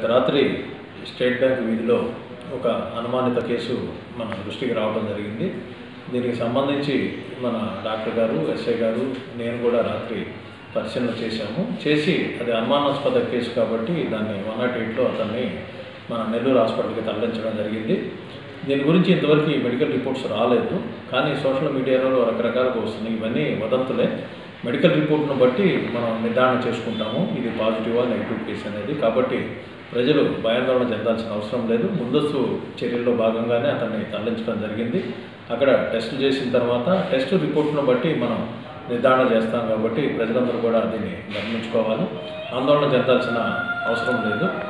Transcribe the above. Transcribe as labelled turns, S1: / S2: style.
S1: రాత్రి state bank వీధిలో ఒక అనుమానిత కేసు మన దృష్టికి రావడం జరిగింది దీనికి సంబంధించి మన డాక్టర్ గారు ఎస్ఐ గారు నేను కూడా రాత్రి పరిశీలన చేశాము చేసి అది అనుమానాస్పద కేసు కాబట్టి దాన్ని వన్ నాట్ ఎయిట్లో అతన్ని మన నెల్లూరు హాస్పిటల్కి తరలించడం జరిగింది దీని గురించి ఇంతవరకు ఈ మెడికల్ రిపోర్ట్స్ రాలేదు కానీ సోషల్ మీడియాలో రకరకాలుగా వస్తున్నాయి ఇవన్నీ వదంతులే మెడికల్ రిపోర్ట్ను బట్టి మనం నిర్ధారణ చేసుకుంటాము ఇది పాజిటివా నెగిటివ్ కేసు అనేది కాబట్టి ప్రజలు భయాందోళన చెందాల్సిన అవసరం లేదు ముందస్తు చర్యల్లో భాగంగానే అతన్ని తరలించడం జరిగింది అక్కడ టెస్ట్ చేసిన తర్వాత టెస్ట్ రిపోర్ట్ను బట్టి మనం నిర్ధారణ చేస్తాం కాబట్టి ప్రజలందరూ కూడా దీన్ని గమనించుకోవాలి ఆందోళన చెందాల్సిన అవసరం లేదు